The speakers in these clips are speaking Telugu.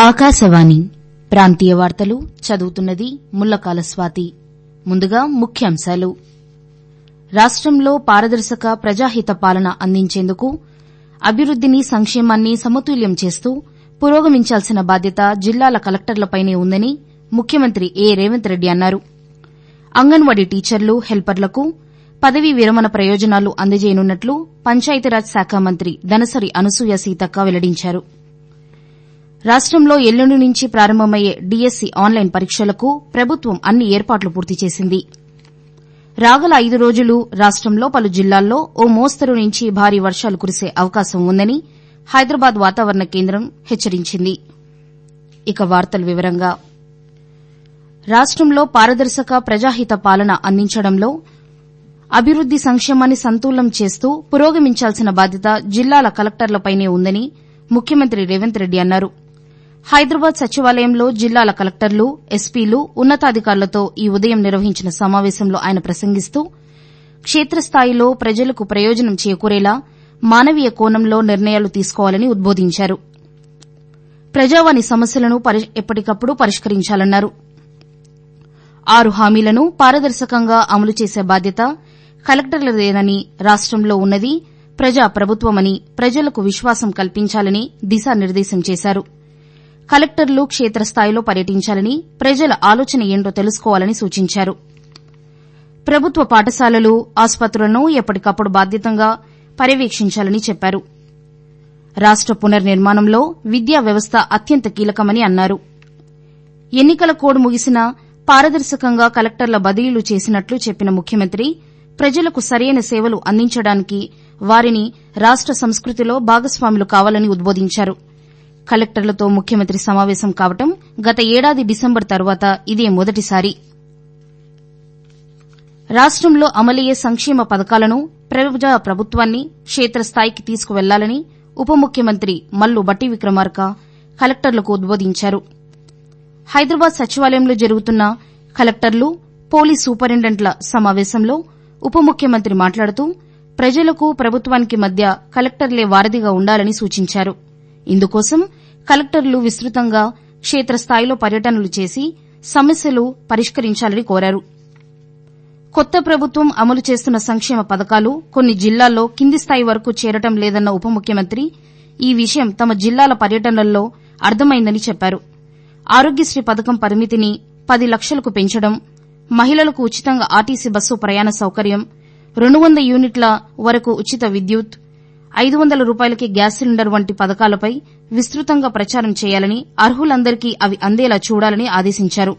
ఆకాశవాణి ప్రాంతీయ వార్తలు చదువుతున్నది ముల్లకాల స్వాతి ముందుగా ముఖ్యాంశాలు రాష్టంలో పారదర్శక ప్రజాహిత పాలన అందించేందుకు అభివృద్దిని సంక్షేమాన్ని సమతుల్యం చేస్తూ పురోగమించాల్సిన బాధ్యత జిల్లాల కలెక్టర్లపైనే ఉందని ముఖ్యమంత్రి ఏ రేవంత్ రెడ్డి అన్నారు అంగన్వాడీ టీచర్లు హెల్పర్లకు పదవీ విరమణ ప్రయోజనాలు అందజేయనున్నట్లు పంచాయతీరాజ్ శాఖ మంత్రి దనసరి అనసూయ సీతక్క వెల్లడించారు రాష్టంలో ఎల్లుండి నుంచి ప్రారంభమయ్యే డీఎస్సీ ఆన్లైన్ పరీక్షలకు ప్రభుత్వం అన్ని ఏర్పాట్లు పూర్తి చేసింది రాగల ఐదు రోజులు రాష్టంలో పలు జిల్లాల్లో ఓ మోస్తరు నుంచి భారీ వర్షాలు కురిసే అవకాశం ఉందని హైదరాబాద్ వాతావరణ కేంద్రం హెచ్చరించింది ఇక వార్తల వివరంగా రాష్టంలో పారదర్శక ప్రజాహిత పాలన అందించడంలో అభివృద్ది సంక్షేమాన్ని సంతులం చేస్తూ పురోగమించాల్సిన బాధ్యత జిల్లాల కలెక్టర్లపైనే ఉందని ముఖ్యమంత్రి రేవంత్ రెడ్డి అన్నారు హైదరాబాద్ సచివాలయంలో జిల్లాల కలెక్టర్లు ఎస్పీలు ఉన్నతాధికారులతో ఈ ఉదయం నిర్వహించిన సమావేశంలో ఆయన ప్రసంగిస్తూ క్షేత్రస్థాయిలో ప్రజలకు ప్రయోజనం చేకూరేలా మానవీయ కోణంలో నిర్ణయాలు తీసుకోవాలని ఉద్బోధించారు ప్రజావాణి సమస్యలను ఎప్పటికప్పుడు పరిష్కరించాలన్నారు ఆరు హామీలను పారదర్శకంగా అమలు చేసే బాధ్యత కలెక్టర్లదేనని రాష్టంలో ఉన్నది ప్రజా ప్రభుత్వమని ప్రజలకు విశ్వాసం కల్పించాలని దిశానిర్దేశం చేశారు కలెక్టర్లు క్షేత్రస్థాయిలో పర్యటించాలని ప్రజల ఆలోచన ఏంటో తెలుసుకోవాలని సూచించారు ప్రభుత్వ పాఠశాలలు ఆసుపత్రులను ఎప్పటికప్పుడు బాధ్యతంగా పర్యవేక్షించాలని చెప్పారు రాష్ట పునర్నిర్మాణంలో విద్యా వ్యవస్థ అత్యంత కీలకమని అన్నారు ఎన్నికల కోడ్ ముగిసినా పారదర్శకంగా కలెక్టర్ల బదిలీలు చేసినట్లు చెప్పిన ముఖ్యమంత్రి ప్రజలకు సరైన సేవలు అందించడానికి వారిని రాష్ట సంస్కృతిలో భాగస్వాములు కావాలని ఉద్బోధించారు కలెక్టర్లతో ముఖ్యమంత్రి సమావేశం కావడం గత ఏడాది డిసెంబర్ తర్వాత ఇదే మొదటిసారి రాష్టంలో అమలయ్యే సంక్షేమ పథకాలను ప్రజా ప్రభుత్వాన్ని క్షేత్రస్థాయికి తీసుకువెళ్లాలని ఉప ముఖ్యమంత్రి మల్లు బట్టి విక్రమార్క కలెక్టర్లకు ఉద్బోధించారు హైదరాబాద్ సచివాలయంలో జరుగుతున్న కలెక్టర్లు పోలీస్ సూపరింటెండెంట్ల సమావేశంలో ఉప ముఖ్యమంత్రి మాట్లాడుతూ ప్రజలకు ప్రభుత్వానికి మధ్య కలెక్టర్లే వారధిగా ఉండాలని సూచించారు ఇందుకోసం కలెక్టర్లు విస్తృతంగా క్షేత్రస్థాయిలో పర్యటనలు చేసి సమస్యలు పరిష్కరించాలని కోరారు కొత్త ప్రభుత్వం అమలు చేస్తున్న సంక్షేమ పథకాలు కొన్ని జిల్లాల్లో కింది స్థాయి వరకు చేరటం లేదన్న ఉప ముఖ్యమంత్రి ఈ విషయం తమ జిల్లాల పర్యటనల్లో అర్థమైందని చెప్పారు ఆరోగ్యశ్రీ పథకం పరిమితిని పది లక్షలకు పెంచడం మహిళలకు ఉచితంగా ఆర్టీసీ బస్సు ప్రయాణ సౌకర్యం రెండు వందల యూనిట్ల వరకు ఉచిత విద్యుత్ ఐదు వందల రూపాయలకే గ్యాస్ సిలిండర్ వంటి పథకాలపై విస్తృతంగా ప్రచారం చేయాలని అర్హులందరికీ అవి అందేలా చూడాలని ఆదేశించారు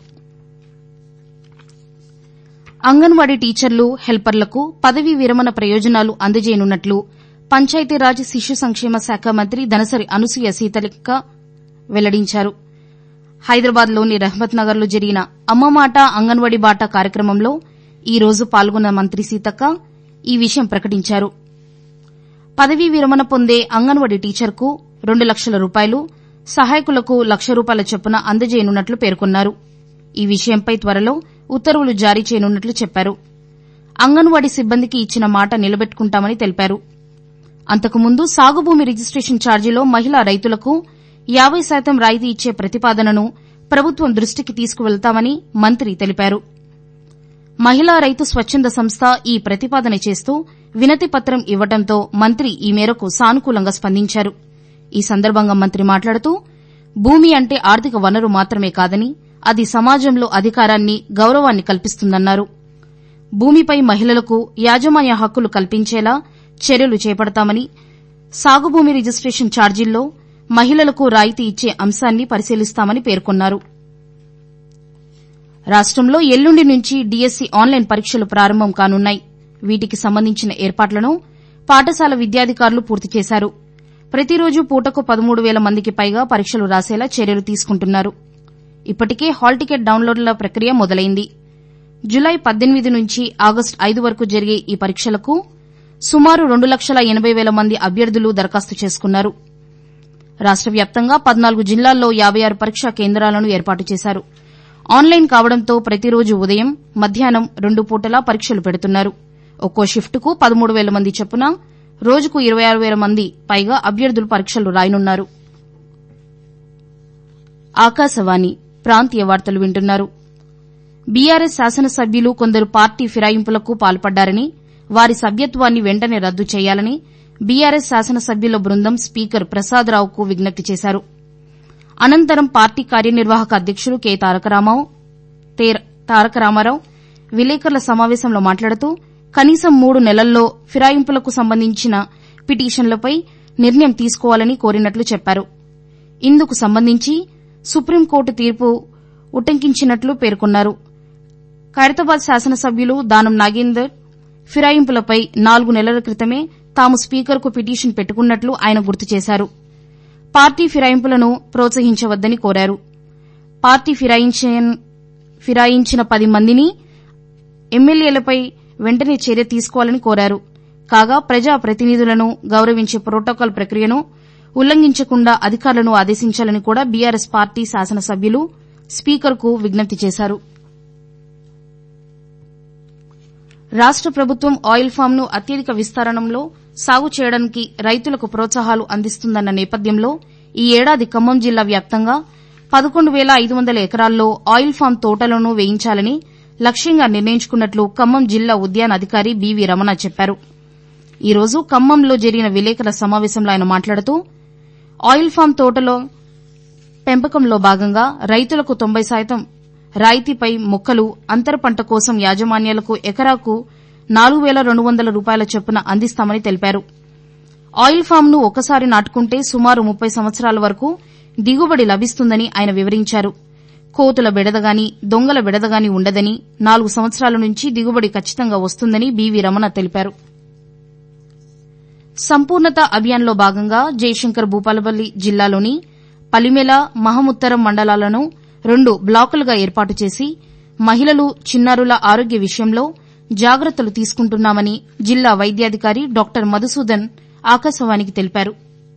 అంగన్వాడీ టీచర్లు హెల్పర్లకు పదవీ విరమణ ప్రయోజనాలు అందజేయనున్నట్లు పంచాయతీరాజ్ శిశు సంక్షేమ శాఖ మంత్రి దనసరి అనసూయ సీతక్క వెల్లడించారు హైదరాబాద్లోని రహమత్ నగర్లో జరిగిన అమ్మ మాట అంగన్వాడీ బాట కార్యక్రమంలో ఈ రోజు పాల్గొన్న మంత్రి సీతక్క ఈ విషయం ప్రకటించారు పదవీ విరమణ పొందే అంగన్వాడీ టీచర్కు రెండు లక్షల రూపాయలు సహాయకులకు లక్ష రూపాయల చొప్పున అందజేయనున్నట్లు పేర్కొన్నారు ఈ విషయంపై త్వరలో ఉత్తర్వులు జారీ చేయనున్నట్లు చెప్పారు అంగన్వాడీ సిబ్బందికి ఇచ్చిన మాట నిలబెట్టుకుంటామని తెలిపారు అంతకుముందు సాగుభూమి రిజిస్టేషన్ ఛార్జీలో మహిళా రైతులకు యాబై శాతం రాయితీ ఇచ్చే ప్రతిపాదనను ప్రభుత్వం దృష్టికి తీసుకువెళతామని మంత్రి తెలిపారు మహిళా రైతు స్వచ్చంద సంస్థ ఈ ప్రతిపాదన చేస్తూ వినతి పత్రం ఇవ్వడంతో మంత్రి ఈ మేరకు సానుకూలంగా స్పందించారు ఈ సందర్భంగా మంత్రి మాట్లాడుతూ భూమి అంటే ఆర్థిక వనరు మాత్రమే కాదని అది సమాజంలో అధికారాన్ని గౌరవాన్ని కల్పిస్తుందన్నారు భూమిపై మహిళలకు యాజమాన్య హక్కులు కల్పించేలా చర్యలు చేపడతామని సాగుభూమి రిజిస్టేషన్ ఛార్జీల్లో మహిళలకు రాయితీ ఇచ్చే అంశాన్ని పరిశీలిస్తామని పేర్కొన్నారు రాష్టంలో ఎల్లుండి నుంచి డీఎస్సీ ఆన్లైన్ పరీక్షలు ప్రారంభం కానున్నాయి వీటికి సంబంధించిన ఏర్పాట్లను పాఠశాల విద్యాధికారులు పూర్తి చేశారు ప్రతిరోజు పూటకు పదమూడు వేల మందికి పైగా పరీక్షలు రాసేలా చర్యలు తీసుకుంటున్నారు ఇప్పటికే హాల్ టికెట్ డౌన్లోడ్ల ప్రక్రియ మొదలైంది జులై పద్దెనిమిది నుంచి ఆగస్టు ఐదు వరకు జరిగే ఈ పరీక్షలకు సుమారు రెండు లక్షల ఎనబై వేల మంది అభ్యర్థులు దరఖాస్తు చేసుకున్నారు రాష్ట వ్యాప్తంగా పద్నాలుగు జిల్లాల్లో యాబై ఆరు పరీక్షా కేంద్రాలను ఏర్పాటు చేశారు ఆన్లైన్ కావడంతో ప్రతిరోజు ఉదయం మధ్యాహ్నం రెండు పూటలా పరీక్షలు పెడుతున్నారు ఒక్కో షిఫ్టుకు పదమూడు వేల మంది చొప్పున రోజుకు ఇరవై ఆరు వేల మంది పైగా అభ్యర్థులు పరీక్షలు రాయనున్నారు ఆకాశవాణి ప్రాంతీయ వార్తలు వింటున్నారు బీఆర్ఎస్ శాసనసభ్యులు కొందరు పార్టీ ఫిరాయింపులకు పాల్పడ్డారని వారి సభ్యత్వాన్ని వెంటనే రద్దు చేయాలని బీఆర్ఎస్ శాసనసభ్యుల బృందం స్పీకర్ ప్రసాదరావుకు విజ్ఞప్తి చేశారు అనంతరం పార్టీ కార్యనిర్వాహక అధ్యకులు కె తారక రామారావు విలేకరుల సమావేశంలో మాట్లాడుతూ కనీసం మూడు నెలల్లో ఫిరాయింపులకు సంబంధించిన పిటిషన్లపై నిర్ణయం తీసుకోవాలని కోరినట్లు చెప్పారు ఇందుకు సంబంధించి సుప్రీంకోర్టు తీర్పు ఉటంకించినట్లు పేర్కొన్నారు ఖైరతాబాద్ శాసనసభ్యులు దానం నాగేందర్ ఫిరాయింపులపై నాలుగు నెలల క్రితమే తాము స్పీకర్కు పిటిషన్ పెట్టుకున్నట్లు ఆయన గుర్తు చేశారు పార్టీ ఫిరాయింపులను ప్రోత్సహించవద్దని కోరారు పార్టీ ఫిరాయించిన పది మందిని ఎమ్మెల్యేలపై వెంటనే చర్య తీసుకోవాలని కోరారు కాగా ప్రజా ప్రతినిధులను గౌరవించే ప్రోటోకాల్ ప్రక్రియను ఉల్లంఘించకుండా అధికారులను ఆదేశించాలని కూడా బీఆర్ఎస్ పార్టీ శాసనసభ్యులు స్పీకర్కు విజ్ఞప్తి చేశారు రాష్ట ప్రభుత్వం ఆయిల్ ఫామ్ను అత్యధిక విస్తీర్ణంలో సాగు చేయడానికి రైతులకు ప్రోత్సాహాలు అందిస్తుందన్న నేపథ్యంలో ఈ ఏడాది ఖమ్మం జిల్లా వ్యాప్తంగా పదకొండు వేల ఐదు వందల ఎకరాల్లో ఆయిల్ ఫామ్ తోటలను వేయించాలని లక్ష్యంగా నిర్ణయించుకున్నట్లు ఖమ్మం జిల్లా ఉద్యాన అధికారి బీవీ రమణ చెప్పారు ఈ రోజు ఖమ్మంలో జరిగిన విలేకరుల సమావేశంలో ఆయన మాట్లాడుతూ ఆయిల్ ఫామ్ తోటల పెంపకంలో భాగంగా రైతులకు తొంభై శాతం రాయితీపై మొక్కలు అంతర పంట కోసం యాజమాన్యాలకు ఎకరాకు నాలుగు వేల రెండు వందల రూపాయల చొప్పున అందిస్తామని తెలిపారు ఆయిల్ ఫామ్ను ఒక్కసారి నాటుకుంటే సుమారు ముప్పై సంవత్సరాల వరకు దిగుబడి లభిస్తుందని ఆయన వివరించారు కోతుల బెడదగాని దొంగల బెడదగాని ఉండదని నాలుగు సంవత్సరాల నుంచి దిగుబడి ఖచ్చితంగా వస్తుందని బీవీ రమణ తెలిపారు సంపూర్ణత అభియాన్లో భాగంగా జయశంకర్ భూపాలపల్లి జిల్లాలోని పలిమెల మహముత్తరం మండలాలను రెండు బ్లాకులుగా ఏర్పాటు చేసి మహిళలు చిన్నారుల ఆరోగ్య విషయంలో జాగ్రత్తలు తీసుకుంటున్నామని జిల్లా వైద్యాధికారి డాక్టర్ మధుసూదన్ ఆకాశవాణికి తెలిపారు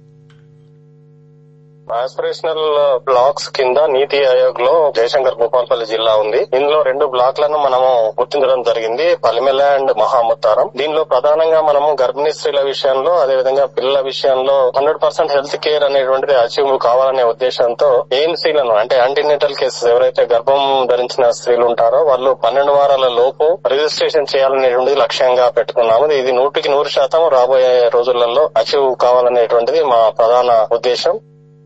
ఆస్పిరేషనల్ బ్లాక్స్ కింద నీతి ఆయోగ్ లో జయశంకర్ భూపాల్పల్లి జిల్లా ఉంది ఇందులో రెండు బ్లాక్లను మనము గుర్తించడం జరిగింది పలిమెల అండ్ మహాముత్తారం దీనిలో ప్రధానంగా మనము గర్భిణీ స్త్రీల విషయంలో అదేవిధంగా పిల్లల విషయంలో హండ్రెడ్ పర్సెంట్ హెల్త్ కేర్ అనేటువంటిది అచీవ్ కావాలనే ఉద్దేశంతో ఏఎన్సీలను అంటే యాంటీనేటల్ కేసెస్ ఎవరైతే గర్భం ధరించిన స్త్రీలు ఉంటారో వాళ్ళు పన్నెండు వారాల లోపు రిజిస్ట్రేషన్ చేయాలనేటువంటిది లక్ష్యంగా పెట్టుకున్నాము ఇది నూటికి నూరు శాతం రాబోయే రోజులలో అచీవ్ కావాలనేటువంటిది మా ప్రధాన ఉద్దేశం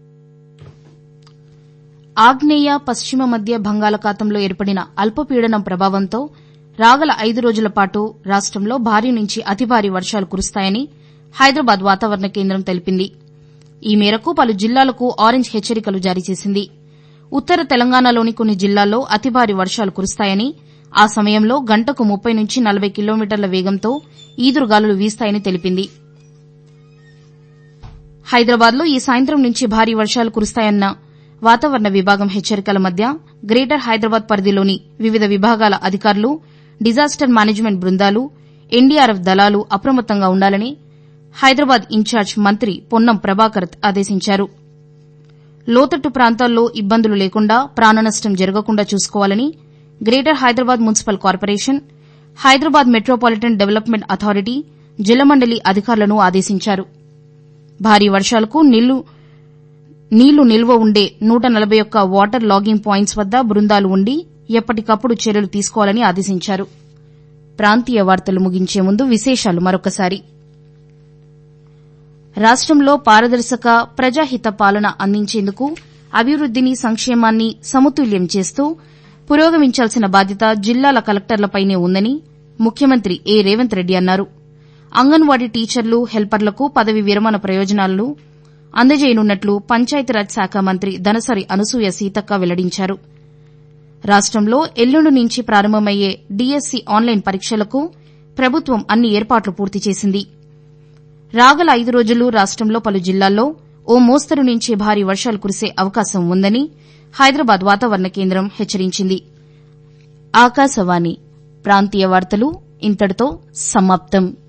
ఆగ్నేయ పశ్చిమ మధ్య బంగాళాఖాతంలో ఏర్పడిన అల్పపీడనం ప్రభావంతో రాగల ఐదు రోజుల పాటు రాష్టంలో భారీ నుంచి అతి భారీ వర్షాలు కురుస్తాయని హైదరాబాద్ వాతావరణ కేంద్రం తెలిపింది ఈ మేరకు పలు జిల్లాలకు ఆరెంజ్ హెచ్చరికలు జారీ చేసింది ఉత్తర తెలంగాణలోని కొన్ని జిల్లాల్లో అతి భారీ వర్షాలు కురుస్తాయని ఆ సమయంలో గంటకు ముప్పై నుంచి నలభై కిలోమీటర్ల వేగంతో ఈదురుగాలులు వీస్తాయని తెలిపింది హైదరాబాద్లో ఈ సాయంత్రం నుంచి భారీ వర్షాలు కురుస్తాయన్న వాతావరణ విభాగం హెచ్చరికల మధ్య గ్రేటర్ హైదరాబాద్ పరిధిలోని వివిధ విభాగాల అధికారులు డిజాస్టర్ మేనేజ్మెంట్ బృందాలు ఎన్డీఆర్ఎఫ్ దళాలు అప్రమత్తంగా ఉండాలని హైదరాబాద్ ఇన్ఛార్జ్ మంత్రి పొన్నం ప్రభాకర్ ఆదేశించారు లోతట్టు ప్రాంతాల్లో ఇబ్బందులు లేకుండా ప్రాణనష్టం జరగకుండా చూసుకోవాలని greater Hyderabad municipal corporation Hyderabad metropolitan development authority జలమండలి అధికారులను ఆదేశించారు భారీ వర్షాలకు నీళ్లు నిల్వ ఉండే నూట నలభై ఒక్క వాటర్ లాగింగ్ పాయింట్స్ వద్ద బృందాలు ఉండి ఎప్పటికప్పుడు చర్యలు తీసుకోవాలని ఆదేశించారు ప్రాంతీయ వార్తలు ముగించే ముందు విశేషాలు మరొకసారి రాష్టంలో పారదర్శక ప్రజాహిత పాలన అందించేందుకు అభివృద్దిని సంక్షేమాన్ని సమతుల్యం చేస్తూ పురోగమించాల్సిన బాధ్యత జిల్లాల కలెక్టర్లపైనే ఉందని ముఖ్యమంత్రి ఏ రేవంత్ రెడ్డి అన్నారు అంగన్వాడీ టీచర్లు హెల్పర్లకు పదవి విరమణ ప్రయోజనాలను అందజేయనున్నట్లు పంచాయతీరాజ్ శాఖ మంత్రి దనసరి అనసూయ సీతక్క వెల్లడించారు రాష్టంలో ఎల్లుండి నుంచి ప్రారంభమయ్యే డీఎస్సీ ఆన్లైన్ పరీక్షలకు ప్రభుత్వం అన్ని ఏర్పాట్లు పూర్తి చేసింది రాగల ఐదు రోజులు రాష్టంలో పలు జిల్లాల్లో ఓ మోస్తరు నుంచి భారీ వర్షాలు కురిసే అవకాశం ఉందని హైదరాబాద్ వాతావరణ కేంద్రం హెచ్చరించింది ఆకాశవాణి ప్రాంతీయ వార్తలు ఇంతటితో సమాప్తం